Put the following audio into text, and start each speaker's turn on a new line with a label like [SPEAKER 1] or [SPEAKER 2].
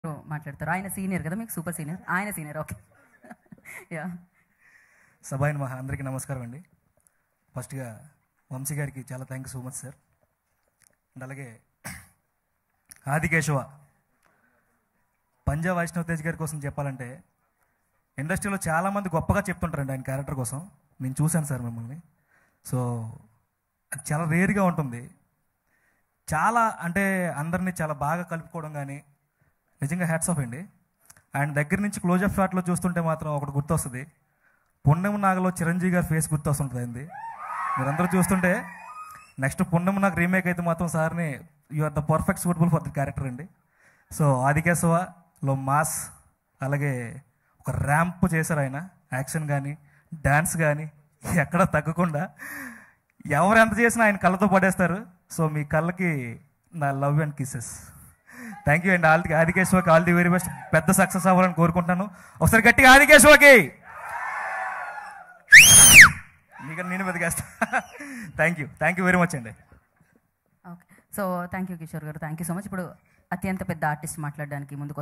[SPEAKER 1] మాట్లాడతారు ఆయన సీనియర్ కదా మీకు సూపర్ సీనియర్ ఆయన సీనియర్ ఓకే యా
[SPEAKER 2] సభాయిన్ మహా అందరికీ నమస్కారం అండి ఫస్ట్గా వంశీ గారికి చాలా thank you so much sir and అలాగే ఆదికేశవ పంజాబ్ వైష్ణవ్ తేజ్ గారి కోసం చెప్పాలంటే ఇండస్ట్రీలో చాలామంది గొప్పగా చెప్తుంటారండి ఆయన క్యారెక్టర్ కోసం నేను చూశాను సార్ మిమ్మల్ని సో అది చాలా రేర్గా ఉంటుంది చాలా అంటే అందరినీ చాలా బాగా కలుపుకోవడం కానీ నిజంగా హ్యాట్స్ ఆఫ్ అండి ఆయన దగ్గర నుంచి క్లోజప్ షాట్లో చూస్తుంటే మాత్రం ఒకటి గుర్తొస్తుంది పుణ్యం నాగలో చిరంజీవి గారి ఫేస్ గుర్తొస్తుంటుంది అండి మీరందరూ చూస్తుంటే నెక్స్ట్ పుణ్యం నాగ్ రీమేక్ అయితే మాత్రం సార్ని you are the perfect suitable for the character అండి సో ఆదికేశవలో మాస్ అలాగే ఒక ర్యాంప్ చేశారు ఆయన యాక్షన్ కానీ డ్యాన్స్ కానీ ఎక్కడ తగ్గకుండా ఎవరు ఎంత చేసినా ఆయన కళ్ళతో పడేస్తారు సో మీ కళ్ళకి నా love and kisses thank you అండి ఆల్ ఆదికేశ్వకి ఆల్ ది వెరీ బెస్ట్ పెద్ద సక్సెస్ అవ్వాలని కోరుకుంటున్నాను ఒకసారి గట్టిగా ఆదికేశ్వకి మీకు నేను బతికేస్తా thank you thank you very much అండి
[SPEAKER 1] okay so thank you Kishore గారు థ్యాంక్ యూ సో మచ్ ఇప్పుడు అత్యంత పెద్ద ఆర్టిస్ట్ మాట్లాడడానికి ముందుకు